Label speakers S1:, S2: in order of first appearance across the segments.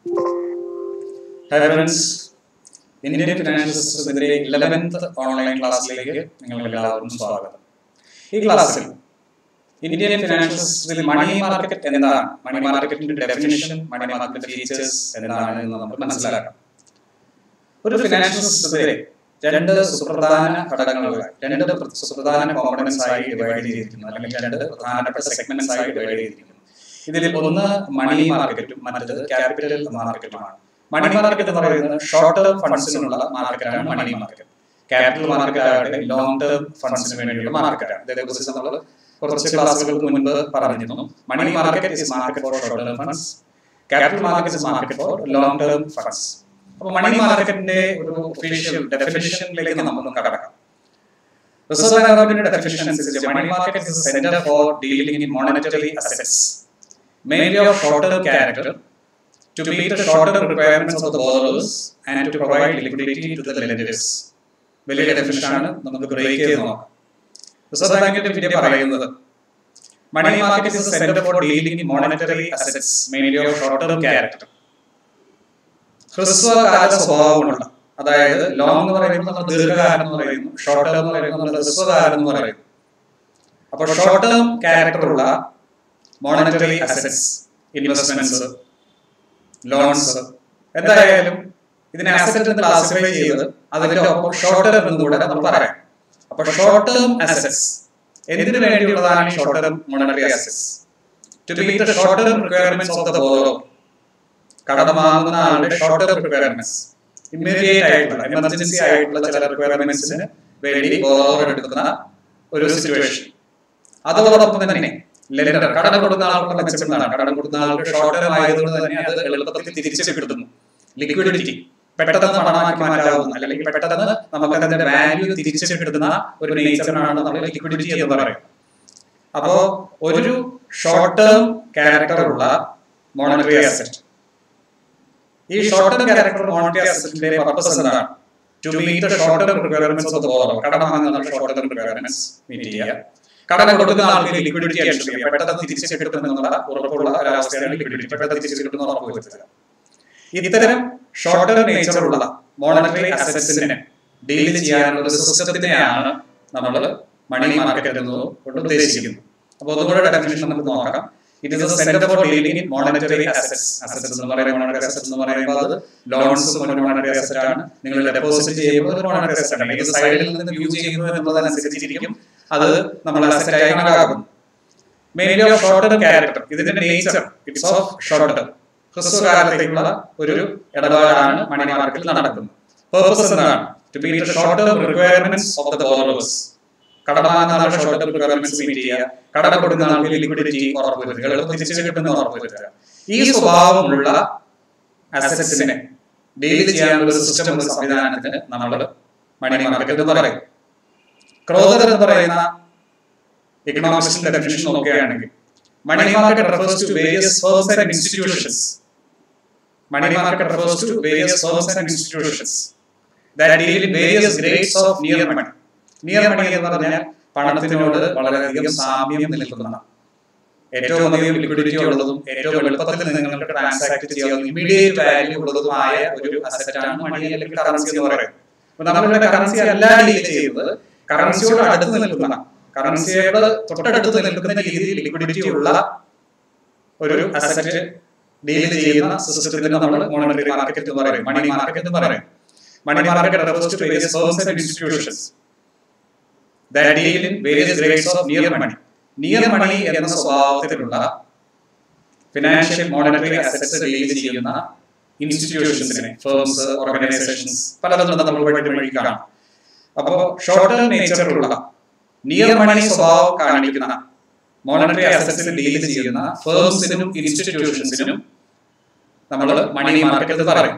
S1: Hi friends Indian financial സിസ്റ്റത്തിന്റെ eleventh online ക്ലാസ്സിലേക്ക് നിങ്ങൾക്ക് എല്ലാവർക്കും സ്വാഗതം ഈ ക്ലാസ്സിൽ ഇന്ത്യൻ ഫിനാൻഷ്യൽ സിസ്റ്റത്തിൽ മണി മാർക്കറ്റ് എന്താണ് മണി മാർക്കറ്റിന്റെ ഡെഫിനിഷൻ മണി മാർക്കറ്റ് ഫീച്ചേഴ്സ് എന്താണ് എന്ന് നമുക്ക് മനസ്സിലാക്കാം ഒരു ഫിനാൻഷ്യൽ സിസ്റ്റത്തിലെ രണ്ട് സുപ്രധാന ഘടകങ്ങളായി രണ്ട് പ്ര- സുപ്രധാന കോമ്പണൻസ് ആയി ഡിവൈഡ് ചെയ്തിരിക്കുന്നു അല്ലെങ്കിൽ രണ്ട് പ്രധാനപ്പെട്ട സെഗ്മെന്റ്സ് ആയി ഡിവൈഡ് ചെയ്തിരിക്കുന്നു ഇതിൽ ഒന്ന് മണി മാർക്കറ്റും മറ്റത് ക്യാപിറ്റൽ മാർക്കറ്റുമാണ് മണി മാർക്കറ്റ് എന്ന് പറയുന്നത് ഷോർട്ട് ടേം ഫണ്ട്സിനുള്ള മാർക്കറ്റാണ് മണി മാർക്കറ്റ് ക്യാപിറ്റൽ മാർക്കറ്റ് ആകട്ടെ ലോങ് ടേം ഫണ്ട്സിന് വേണ്ടിയുള്ള മാർക്കറ്റാണ് ഇതേക്കുറിച്ച് നമ്മൾ കുറച്ച് ക്ലാസ്സുകൾക്ക് മുൻപ് പറഞ്ഞിരുന്നു money market is market for short term funds capital market is market for long term funds അപ്പോൾ മണി മാർക്കറ്റിന്റെ ഒരു ഒഫീഷ്യൽ ഡെഫിനിഷനിലേക്ക് നമുക്ക് കടക്കാം റിസർവ് ബാങ്ക് ഓഫ് ഇന്ത്യയുടെ ഡെഫിനിഷൻ അനുസരിച്ച് money market is center for dealing in monetary assets mainly of short-term character to meet the short-term requirements of the borrowers and to provide liquidity to the lenders. വലിയ ഡെഫിനിഷനാണ് നമുക്ക് break ചെയ്ത് നോക്കാം reserve ബാങ്കിന്റെ വിദ്യ പറയുന്നത് money market is center for dealing in monetary assets mainly of short term character ഹ്രസ്വകാല സ്വഭാവമുള്ള അതായത് ലോങ് എന്ന് പറയുമ്പോൾ നമ്മൾ ദീർഘകാലം എന്ന് പറയുന്നു ഷോർട്ട് ടേം എന്ന് പറയുമ്പോൾ നമ്മൾ ഹ്രസ്വകാലം എന്ന് പറയുന്നു അപ്പോൾ ഷോർട്ട് ടേം ക്യാരക്ടറുള്ള മോണിറ്ററി അസറ്റ്സ് ഇൻവെസ്റ്റ്മെന്റ്സ് ലോൺസ് എന്തായാലും ഇതിനെ അസറ്റ് എന്ന് ക്ലാസിഫൈ ചെയ്ത് അതിന്റെ ഒപ്പം ഷോർട്ട് ടേം എന്ന് കൂടെ നമ്മൾ പറയാം അപ്പൊ ഷോർട്ട് ടേം അസറ്റ്സ് എന്തിനു വേണ്ടിയുള്ളതാണ് short term monetary assets to meet the short term requirements of the borrow കടം വാങ്ങുന്ന ആളുടെ ഷോർട്ട് ടേം റിക്വയർമെന്റ്സ് ഇമ്മീഡിയറ്റ് ആയിട്ടുള്ള എമർജൻസി ആയിട്ടുള്ള ചില റിക്വയർമെന്റ്സിന് വേണ്ടി ബോറോവർ എടുക്കുന്ന ഒരു സിറ്റുവേഷൻ അതോടൊപ്പം തന്നെ ലെൻഡർ കടം കൊടുക്കുന്ന ആൾക്കുള്ള മെച്ചപ്പെടുന്നതാണ് കടം കൊടുക്കുന്ന ആൾക്ക് ഷോർട്ട് ടേം ആയതുകൊണ്ട് തന്നെ അത് എളുപ്പത്തിൽ തിരിച്ചു കിട്ടുന്നു ലിക്വിഡിറ്റി പെട്ടെന്ന് പണമാക്കി മാറ്റാവുന്ന അല്ലെങ്കിൽ പെട്ടെന്ന് നമുക്ക് അതിന്റെ വാല്യൂ തിരിച്ചു കിട്ടുന്ന ഒരു നേച്ചറാണ് നമ്മൾ ലിക്വിഡിറ്റി എന്ന് പറയുന്നത് അപ്പോ ഒരു ഷോർട്ട് ടേം ക്യാരക്ടർ ഉള്ള മോണിറ്ററി അസറ്റ് ഈ ഷോർട്ട് ടേം ക്യാരക്ടർ മോണിറ്ററി അസറ്റിന്റെ പർപ്പസ് എന്താണ് to meet the short term requirements of the borrow കടം വാങ്ങുന്ന ഷോർട്ട് ടേം റിക്വയർമെന്റ്സ് മീറ്റ് ചെയ്യുക കടം കൊടുക്കുന്ന ആൾക്ക് ലിക്വിഡിറ്റി എൻഷുർ ചെയ്യുക പെട്ടെന്ന് തിരിച്ചു കിട്ടുമെന്നുള്ള ഉറപ്പുള്ള ഒരവസ്ഥയാണ് ലിക്വിഡിറ്റി പെട്ടെന്ന് തിരിച്ചു കിട്ടുന്ന ഉറപ്പ് വരുത്തുക ഇത്തരം ഷോർട്ട് ടേം നേച്ചറുള്ള മോണിറ്ററി അസറ്റ്സിനെ ഡീൽ ചെയ്യാനുള്ള ഒരു സിസ്റ്റത്തിനെയാണ് നമ്മൾ മണി മാർക്കറ്റ് എന്നത് ഉദ്ദേശിക്കുന്നത് അപ്പോൾ ഒന്നുകൂടെ ഡെഫിനേഷൻ നമുക്ക് നോക്കാം it is center for dealing in monetary assets assets എന്ന് പറയുമ്പോൾ മോണിറ്ററി അസറ്റ്സ് എന്ന് പറയുമ്പോൾ അത് ലോൺസ് മോണിറ്ററി അസറ്റ് ആണ് നിങ്ങൾ ഡെപ്പോസിറ്റ് ചെയ്യുമ്പോൾ ഒരു മോണിറ്ററി അസറ്റ് ആണ് ഇത് സൈഡിൽ നിന്ന് വ്യൂ ചെയ്യുന്നു എന്നുള്ളതനുസരിച്ചിരിക്കും അത് നമ്മൾ അസറ്റായി കണക്കാക്കുന്നു mainly of short term character ഇതിന്റെ nature it's of short term ഹ്രസ്വകാലത്തേക്കുള്ള ഒരു ഇടപാടാണ് മണി മാർക്കറ്റിൽ നടക്കുന്നത് പേർപ്പസ് എന്താണ് to meet the short term requirements of the borrowers കടം വാങ്ങുന്ന ആളുടെ ഷോർട്ട് ടേം റിക്വയർമെന്റ്സ് മീറ്റ് ചെയ്യുക കടം കൊടുക്കുന്ന ആൾക്ക് ലിക്വിഡിറ്റി ഉറപ്പ് വരുത്തുക എളുപ്പം തിരിച്ചു കിട്ടുന്ന ഉറപ്പ് വരുത്തുക ഈ സ്വഭാവമുള്ള അസറ്റ്സിനെ ഡീൽ ചെയ്യാനുള്ള ഒരു സിസ്റ്റം ഒരു സംവിധാനത്തിന് നമ്മൾ മണി മാർക്കറ്റ് എന്ന് പറയും ക്രോധർ എന്ന് പറയുന്ന എക്കണോമിക്സിന്റെ ഡെഫിനിഷൻ നോക്കുകയാണെങ്കിൽ money market refers to various firms and institutions money market refers to various firms and institutions that deal in various grades of near money near money എന്ന് പറഞ്ഞാൽ പണത്തിനോട് വളരെയധികം സാമ്യം നിൽക്കുന്ന ഏറ്റവും അധികം ലിക്വിഡിറ്റി ഉള്ളതും ഏറ്റവും എളുപ്പത്തിൽ നിങ്ങൾക്ക് ട്രാൻസാക്ട് ചെയ്യാവുന്ന ഇമ്മീഡിയറ്റ് വാല്യൂ ഉള്ളതുമായ ഒരു അസറ്റാണ് മണി അല്ലെങ്കിൽ കറൻസി എന്ന് പറയുന്നത് അപ്പൊ നമ്മളിവിടെ കറൻസി അല്ല ഡീൽ ചെയ്യുന്നത് കറൻസിയോട് അടുത്ത് നിൽക്കുന്ന കറൻസിയോട് തൊട്ടടുത്ത് നിൽക്കുന്ന രീതിയിൽ ലിക്വിഡിറ്റി ഉള്ള ഒരു അസറ്റ് ഡീൽ ചെയ്യുന്ന സിസ്റ്റത്തിന് നമ്മൾ മോണിറ്ററി മാർക്കറ്റ് എന്ന് പറയും മണി മാർക്കറ്റ് എന്ന് പറയും money market refers to various firms and institutions that deal in various grades of near money. Near money എന്ന സ്വഭാവത്തിലുള്ള ഫിനാൻഷ്യൽ മോണിറ്ററി അസറ്റ്സ് ഡീൽ ചെയ്യുന്ന ഇൻസ്റ്റിറ്റ്യൂഷൻസിനെ ഫേംസ് ഓർഗനൈസേഷൻസ് പലതും നമ്മൾ വഴി വഴി കാണാം അപ്പോൾ ഷോർട്ട് ടേം നേച്ചറുള്ള നിയർ മണി സ്വഭാവം കാണിക്കുന്ന മോണിറ്ററി അസറ്റ്സിൽ ഡീൽ ചെയ്യുന്ന ഫേംസിനും ഇൻസ്റ്റിറ്റ്യൂഷൻസിനും നമ്മൾ മണി മാർക്കറ്റ് പറയും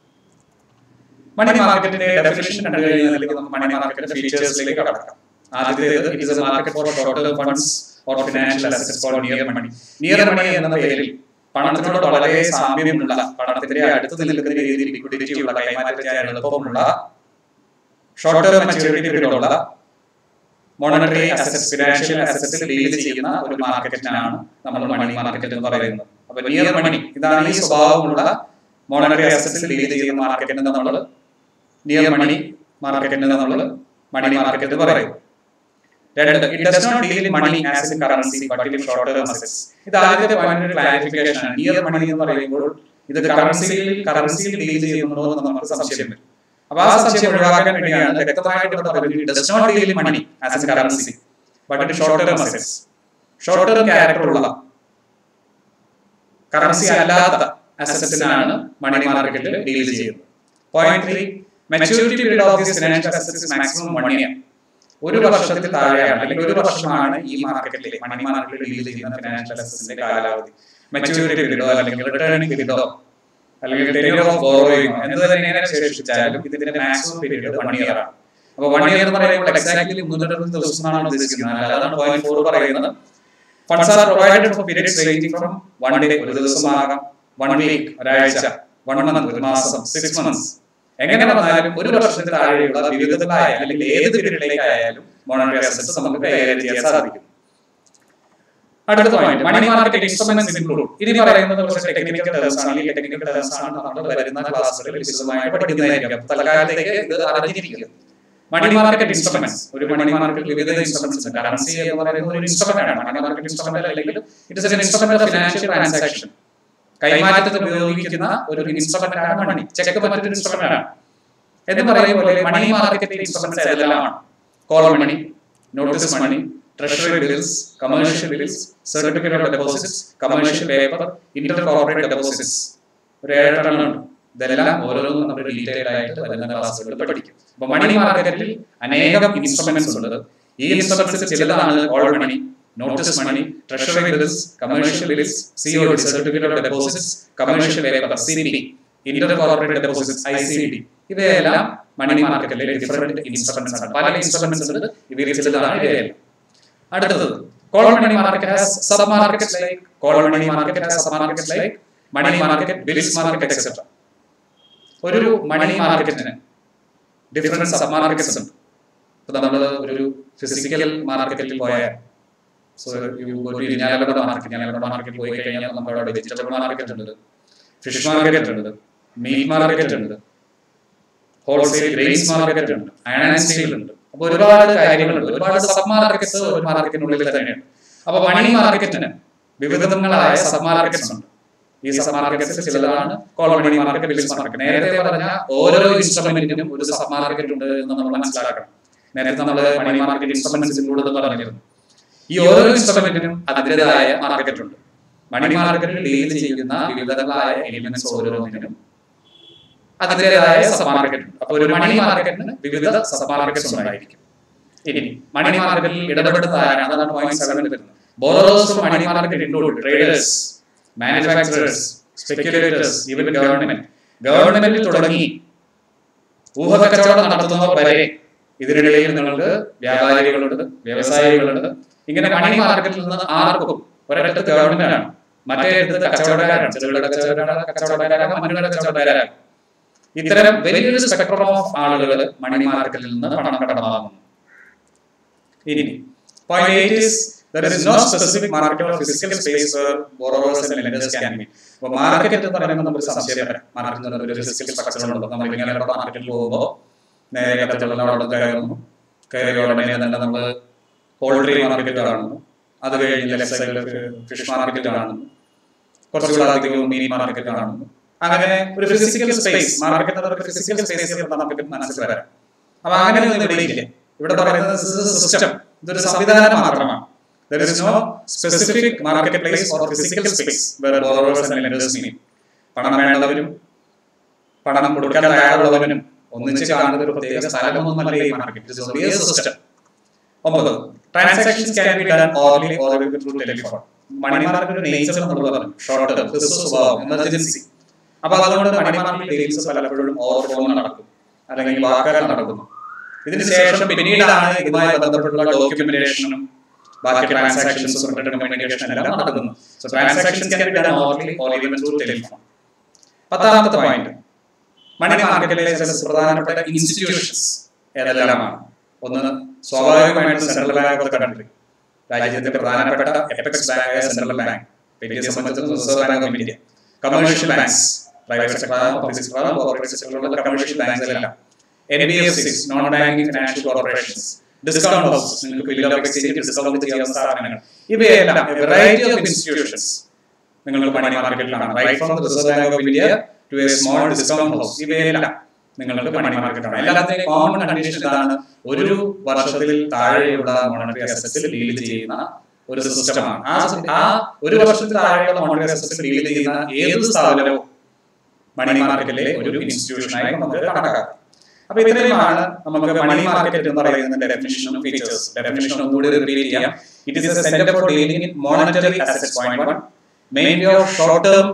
S1: മണി മാർക്കറ്റിന്റെ ഡെഫിനേഷൻ കണ്ടു കഴിഞ്ഞാൽ നമുക്ക് മണി മാർക്കറ്റിന്റെ ഫീച്ചേഴ്സിലേക്ക് കടക്കാം ആദ്യത്തേത് it is a market for short term funds or financial assets for near money near money എന്ന പേരിൽ പണത്തിനോട് വളരെ സാമ്യമുള്ള പണത്തിന്റെ അടുത്ത് നിൽക്കുന്ന രീതിയിൽ ലിക്വിഡിറ്റി ഉള്ള കൈമാറ്റം ചെയ്യാൻ എളുപ്പമുള്ള ഷോർട്ട് ടേം മെച്ചൂരിറ്റി പീരീഡ് ഉള്ള മോണിറ്ററി അസറ്റ്സ് ഫിനാൻഷ്യൽ അസറ്റ്സിൽ ഡീൽ ചെയ്യുന്ന ഒരു മാർക്കറ്റിനാണ് നമ്മൾ മണി മാർക്കറ്റ് എന്ന് പറയുന്നത് അപ്പൊ നിയർ മണി ഇതാണ് ഈ സ്വഭാവമുള്ള മോണറ്ററി അസറ്റ്സിൽ ഡീൽ ചെയ്യുന്ന മാർക്കറ്റിനെ നമ്മൾ നിയർ മണി മാർക്കറ്റിനെ നമ്മൾ മണി മാർക്കറ്റ് എന്ന് പറയും രണ്ട് it does not deal in money as in currency but in short term assets ഇത് ആദ്യത്തെ പോയിന്റ് ക്ലാരിഫിക്കേഷൻ ആണ് നിയർ മണി എന്ന് പറയുമ്പോൾ ഇത് കറൻസിയിൽ കറൻസിയിൽ ഡീൽ ചെയ്യുന്നുണ്ടോ എന്ന് നമുക്ക് സംശയം വരും അപ്പൊ ആ സംശയം ഒഴിവാക്കാൻ വേണ്ടിയാണ് വ്യക്തമായിട്ട് ഇവിടെ പറയുന്നത് it does not deal in money as in currency but in short term assets short term character ഉള്ള കറൻസി അല്ലാത്ത അസറ്റ്സിനാണ് മണി മാർക്കറ്റിൽ ഡീൽ ചെയ്യുന്നത് point three maturity period of this financial assets maximum one year ഒരു വർഷത്തിൽ താഴെയാണ് അല്ലെങ്കിൽ ഒരു വർഷമാണ് ഈ മാർക്കറ്റിൽ മണി മാർക്കറ്റിൽ ഡീൽ ചെയ്യുന്ന ഫിനാൻഷ്യൽ അസറ്റ്സിന്റെ കാലാവധി മെച്ചൂരിറ്റി പീരീഡോ അല്ലെങ്കിൽ റിട്ടേണിംഗ് പീരീഡോ അല്ലെങ്കിൽ ടെന്യൂർ ഓഫ് ബോറോയിങ്ങോ എന്ത് തന്നെ ശേഷിച്ചാലും ഇതിന്റെ മാക്സിമം പീരീഡ് വൺ ഇയർ ആണ് അപ്പോൾ വൺ ഇയർ എന്ന് പറയുമ്പോൾ എക്സാക്ട്ലി മുന്നൂറ്ററുപത് ദിവസമാണ് ഉദ്ദേശിക്കുന്നത് അതാണ് പോയിന്റ് ഫോർ പറയുന്നത് funds are provided for periods ranging from one day ഒരു ദിവസമാകാം വൺ വീക്ക് ഒരാഴ്ച വൺ മന്ത് ഒരു മാസം സിക്സ് മന്ത്സ് എങ്ങനെ വന്നാലും ഒരു വർഷത്തിൽ താഴെയുള്ള വിവിധങ്ങളായ അല്ലെങ്കിൽ ഏത് പീരീഡിലേക്ക് ആയാലും മോണറ്ററി അസറ്റ്സ് നമുക്ക് കൈകാര്യം ചെയ്യാൻ സാധിക്കും അടുത്ത point money market instruments include ഇനി പറയുന്നത് കുറച്ച് ടെക്നിക്കൽ ടേംസ് ആണ് ഈ ടെക്നിക്കൽ ടേംസ് ആണ് നമ്മൾ വരുന്ന ക്ലാസ്സുകളിൽ വിശദമായിട്ട് പഠിക്കുന്നതായിരിക്കും തൽക്കാലത്തേക്ക് ഇത് അറിഞ്ഞിരിക്കുക മണി മാർക്കറ്റ് ഇൻസ്ട്രുമെന്റ്സ് ഒരു മണി മാർക്കറ്റ് വിവിധ ഇൻസ്ട്രുമെന്റ്സ് ഉണ്ട് കറൻസി എന്ന് പറയുന്നത് ഒരു ഇൻസ്ട്രുമെന്റ് ആണ് മണി മാർക്കറ്റ് ഇൻസ്ട്രുമെന്റ് അല്ലെങ്കിൽ it is instrument of financial transaction കൈമാറ്റത്തിന് ഉപയോഗിക്കുന്ന ഒരു ഇൻസ്ട്രുമെന്റ് ആണ് മണി ചെക്ക് മറ്റൊരു ഇൻസ്ട്രുമെന്റ് ആണ് എന്ന് പറയുമ്പോൾ മണി മാർക്കറ്റ് ഇൻസ്ട്രുമെന്റ്സ് ഏതെല്ലാമാണ് call money notice money treasury bills commercial bills certificate of deposits commercial paper inter corporate deposits ഒരു ഏഴെണ്ണം ഉണ്ട് ഇതെല്ലാം ഓരോന്നും നമ്മൾ ഡീറ്റെയിൽ ആയിട്ട് വരുന്ന ക്ലാസ്സുകളിൽ പഠിക്കും അപ്പൊ മണി മാർക്കറ്റിൽ അനേകം ഇൻസ്ട്രുമെന്റ്സ് ഉണ്ട് ഈ ഇൻസ്ട്രുമെന്റ്സ് ചിലതാണ് all money notice money treasury bills commercial bills CO certificate of deposits commercial paper C P inter corporate deposits I C D ഇവയെല്ലാം മണി മാർക്കറ്റിലെ ഡിഫറെന്റ് ഇൻസ്ട്രുമെന്റ്സ് ആണ് പല ഇൻസ്ട്രുമെന്റ്സ് ഉണ്ട് ഇവയിൽ ചിലതാണ് ഇവയെല്ലാം അടുത്തത് call money market has sub markets like call money market has sub markets like money market bills market etcetera ഒരു മണി മാർക്കറ്റിന് ഡിഫറെന്റ് സബ് മാർക്കറ്റ്സ് ഉണ്ട് ഇപ്പൊ നമ്മൾ ഒരു ഫിസിക്കൽ മാർക്കറ്റിൽ പോയാൽ സോ ഒരു ഇരിഞ്ഞാലക്കുട മാർക്കറ്റ് ഇരിഞ്ഞാലക്കുട മാർക്കറ്റിൽ പോയി കഴിഞ്ഞാൽ നമ്മുടെ അവിടെ വെജിറ്റബിൾ മാർക്കറ്റ് ഉണ്ട് ഫിഷ് മാർക്കറ്റ് ഉണ്ട് മീറ്റ് മാർക്കറ്റ് ഉണ്ട് ഹോൾസെയിൽ ഗ്രെയിൻസ് മാർക്കറ്റ് ഉണ്ട് അയൺ ആൻഡ് സ്റ്റീൽ ഉണ്ട് അപ്പൊ ഒരുപാട് കാര്യങ്ങളുണ്ട് ഒരുപാട് സബ് മാർക്കറ്റ്സ് ഒരു മാർക്കറ്റിനുള്ളിൽ തന്നെയുണ്ട് അപ്പൊ മണി മാർക്കറ്റിന് വിവിധങ്ങളായ സബ് മാർക്കറ്റ്സ് ഉണ്ട് ഈ സബ് മാർക്കറ്റ്സ് ചിലതാണ് call money market bills market നേരത്തെ പറഞ്ഞ ഓരോ ഇൻസ്ട്രുമെന്റിനും ഒരു സബ് മാർക്കറ്റ് ഉണ്ട് എന്ന് നമ്മൾ മനസ്സിലാക്കണം നേരത്തെ നമ്മൾ മണി മാർക്കറ്റ് ഇൻസ്ട്രുമെന്റ്സ് ഇൻക്ലൂഡ് എന്ന് പറഞ്ഞിരുന്നു ഈ ഓരോ ഇൻസ്ട്രുമെന്റിനും അതിൻ്റെതായ മാർക്കറ്റ് ഉണ്ട് മണി മാർക്കറ്റിൽ ഡീൽ ചെയ്യുന്ന വിവിധങ്ങളായ എലിമെന്റ്സ് ഓരോന്നിനും അതിൻ്റെതായ സബ് മാർക്കറ്റ് ഉണ്ട് അപ്പോൾ ഒരു മണി മാർക്കറ്റിന് വിവിധ സബ് മാർക്കറ്റ്സ് ഉണ്ടായിരിക്കും ഇനി മണി മാർക്കറ്റിൽ ഇടപെടുന്ന ആരാണ് അതാണ് പോയിന്റ് സെവനിൽ വരുന്നത് borrows money market include traders manufacturers speculators even government ഗവൺമെന്റിൽ തുടങ്ങി ഊഹക്കച്ചവടം നടത്തുന്നവർ വരെ ഇതിനിടയിൽ നിങ്ങൾക്ക് വ്യാപാരികളുണ്ട് വ്യവസായികളുണ്ട് ഇങ്ങനെ മണി മാർക്കറ്റിൽ നിന്ന് ആർക്കും ഒരിടത്ത് ഗവൺമെന്റാണ് മറ്റേ അടുത്ത് കച്ചവടക്കാരാണ് ചെറുകിട കച്ചവടക്കാരാണ് കച്ചവടക്കാരാകാം വൻകിട കച്ചവടക്കാരാകാം ഇത്തരം വലിയൊരു സ്പെക്ട്രം ഓഫ് ആളുകൾ മണി മാർക്കറ്റിൽ നിന്ന് പണം കടമാകുന്നു ഇനി point eight is there is no specific market or physical space where borrowers and lenders can meet. അപ്പോൾ മാർക്കറ്റ് എന്ന് പറയുമ്പോൾ നമുക്ക് സംശയം വരാം മാർക്കറ്റ് ഒരു ഫിസിക്കൽ സ്ട്രക്ചർ ഉണ്ടോ നമ്മൾ ഇങ്ങനെ മാർക്കറ്റിൽ പോകുമ്പോൾ നേരെ കച്ചവടം കയറുന്നു കയറിയ ഉടനെ തന്നെ നമ്മൾ പോൾട്രി മാർക്കറ്റ് കാണുന്നു അത് കഴിഞ്ഞ് ലെഫ്റ്റ് സൈഡിൽ ഫിഷ് മാർക്കറ്റ് കാണുന്നു കുറച്ചുകൂടെ അധികവും മീൻ മാർക്കറ്റ് കാണുന്നു അങ്ങനെ ഒരു ഫിസിക്കൽ സ്പേസ് മാർക്കറ്റ് എന്നൊരു ഫിസിക്കൽ സ്പേസ് നമുക്ക് മനസ്സിൽ വരാം അപ്പൊ അങ്ങനെ ഒന്നും ഇവിടെ ഇല്ല ഇവിടെ പറയുന്നത് സിസ്റ്റം ഇതൊരു സംവിധാനം മാത്രമാണ് There is no specific marketplace or physical space where borrowers and lenders meet. പണം വേണ്ടവരും പണം കൊടുക്കാൻ തയ്യാറുള്ളവനും ഒന്നിച്ച് കാണുന്ന ഒരു പ്രത്യേക സ്ഥലമൊന്നുമല്ല ഈ മാർക്കറ്റ് സിസ്റ്റം ഒമ്പത് transactions can be done orally or through telephone money market nature നമ്മൾ പറഞ്ഞു ഷോർട്ട് ടേം സ്വഭാവം എമർജൻസി അപ്പൊ അതുകൊണ്ട് മണി മാർക്കറ്റ് ഡീൽസ് പലപ്പോഴും ഓവർ ഫോൺ നടക്കും അല്ലെങ്കിൽ വാക്കാൽ നടക്കുന്നു ഇതിന് ശേഷം പിന്നീടാണ് ഇതുമായി ബന്ധപ്പെട്ടുള്ള ഡോക്യുമെന്റേഷനും ബാക്കി ട്രാൻസാക്ഷൻസും കമ്മ്യൂണിക്കേഷൻ എല്ലാം നടക്കുന്നു so transactions can be done orally or even through telephone പത്താമത്തെ പോയിന്റ് മണി മാർക്കറ്റിലെ ചില പ്രധാനപ്പെട്ട ഇൻസ്റ്റിറ്റ്യൂഷൻസ് ഏതെല്ലാമാണ് ഒന്ന് സ്വാഭാവികമായിട്ട് സെൻട്രൽ ബാങ്ക് ഓഫ് കൺട്രി രാജ്യത്തിന്റെ പ്രധാനപ്പെട്ട എപെക്സ് ബാങ്ക് സെൻട്രൽ ബാങ്ക് ഇന്ത്യയെ സംബന്ധിച്ച് reserve bank of India commercial banks private sector ആകാം പബ്ലിക് സെക്ടർ ആകാം കോർപ്പറേറ്റ് സെക്ടറിലുള്ള കമേഴ്ഷ്യൽ ബാങ്കുകളെല്ലാം N B F Cs non banking financial corporations discount houses നിങ്ങൾക്ക് ബില്ല് ഓഫ് എക്സ്ചേഞ്ച് ഡിസ്കൗണ്ട് ചെയ്യാവുന്ന സ്ഥാപനങ്ങൾ ഇവയെല്ലാം വെറൈറ്റി ഓഫ് ഇൻസ്റ്റിറ്റ്യൂഷൻസ് നിങ്ങൾക്ക് മണി മാർക്കറ്റിലാണ് right from reserve bank of India to a small discount house ഇവയെല്ലാം നിങ്ങൾക്ക് മണി മാർക്കറ്റാണ് എല്ലാത്തിനും കോമൺ കണ്ടീഷൻ ഇതാണ് ഒരു വർഷത്തിൽ താഴെയുള്ള മോണിറ്ററി അസറ്റ്സിൽ ഡീൽ ചെയ്യുന്ന ഒരു സിസ്റ്റമാണ് ആ ആ ഒരു വർഷത്തിൽ താഴെയുള്ള മോണിറ്ററി അസറ്റ്സിൽ ഡീൽ ചെയ്യുന്ന ഏത് സ്ഥാപനവും മണി മാർക്കറ്റിലെ ഒരു ഇൻസ്റ്റിറ്റ്യൂഷനായി നമുക്ക് കണക്കാക്കാം അപ്പൊ ഇത്രയുമാണ് നമുക്ക് മണി മാർക്കറ്റ് എന്ന് പറയുന്നതിന്റെ ഡെഫിനിഷനും ഫീച്ചേഴ്സ് ഡെഫിനിഷൻ ഒന്നുകൂടി റിപ്പീറ്റ് ചെയ്യാം it is a center for dealing in monetary assets point one mainly of short term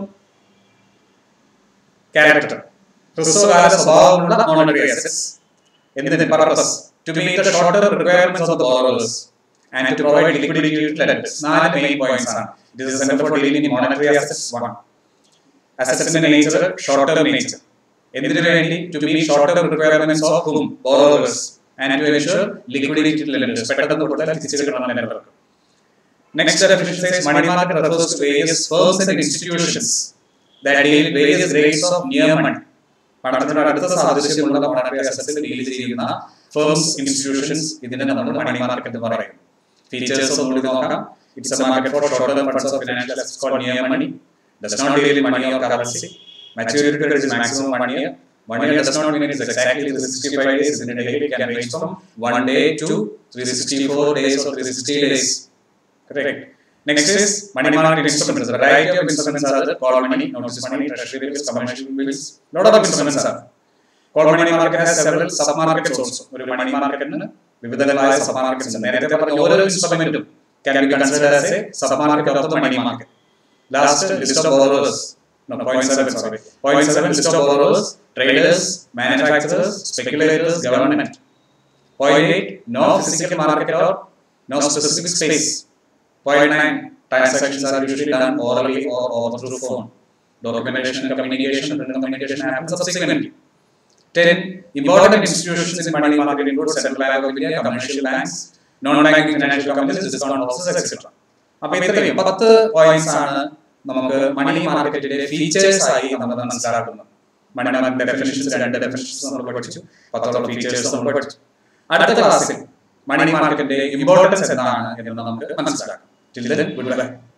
S1: character ഹ്രസ്വകാല സ്വഭാവമുള്ള മോണിറ്ററി അസറ്റ്സ് എന്തിന് purpose to meet the short term requirements of the borrowers and to provide liquidity to lenders നാല് main points ആണ് it is a center for dealing in monetary assets one അസറ്റ്സിന്റെ nature short term nature എന്തിനു വേണ്ടി to meet short term requirements of hmm borrowers and to ensure liquidity to lenders പെട്ടെന്ന് കൊടുത്താൽ തിരിച്ചു കിട്ടണം ലെൻഡർക്ക് next definition says money market refers to various firms and institutions that deal in various grades of near money. പണത്തിനോട് അടുത്ത സാദൃശ്യമുള്ള monetary അസറ്റ്സിൽ deal ചെയ്യുന്ന ഫേംസ് ഇൻസ്റ്റിറ്റ്യൂഷൻസ് ഇതിനെ നമ്മൾ മണി മാർക്കറ്റ് എന്ന് പറയുന്നു ഫീച്ചേഴ്സ് ഒന്നുകൂടി നോക്കാം it's a market for short term funds of financial assets called near money does not deal in money or currency maturity period is maximum one year one year does not mean it's exactly 365 days in a day it can range from one day to 364 days or 360 days correct Next is money market instruments. The variety of instruments are there. Call money, notice money, treasury bills, commercial bills. Lot of instruments are. Call money market has several sub markets also. ഒരു money മാർക്കറ്റിന് വിവിധങ്ങളായ sub markets ഉണ്ട് നേരത്തെ പറഞ്ഞ ഓരോ ഇൻസ്ട്രുമെന്റും can be consider as a sub market of the money market last list of borrowers No, point seven, sorry. Point seven, list of borrowers, traders, manufacturers, speculators, government. Point eight, no physical market or no specific space. Point nine, transactions are usually done orally or, or through phone. Documentation and communication, written communication happens subsequently. Ten, important institutions in money market include Central Bank of India, commercial banks, non-banking financial companies, discount houses, etc. അപ്പൊ ഇത്രയും പത്ത് points ആണ് നമുക്ക് മണി മാർക്കറ്റിന്റെ features ആയി നമ്മൾ മനസ്സിലാക്കുന്നത് money market definitions രണ്ട് ഡെഫിനിഷൻസ് നമ്മൾ പഠിച്ചു പത്തോളം ഫീച്ചേഴ്സ് നമ്മൾ പഠിച്ചു അടുത്ത ക്ലാസ്സിൽ മണി മാർക്കറ്റിന്റെ ഇമ്പോർട്ടൻസ് എന്താണ് എന്ന് നമുക്ക് മനസ്സിലാക്കാം ഗുഡ് ബൈ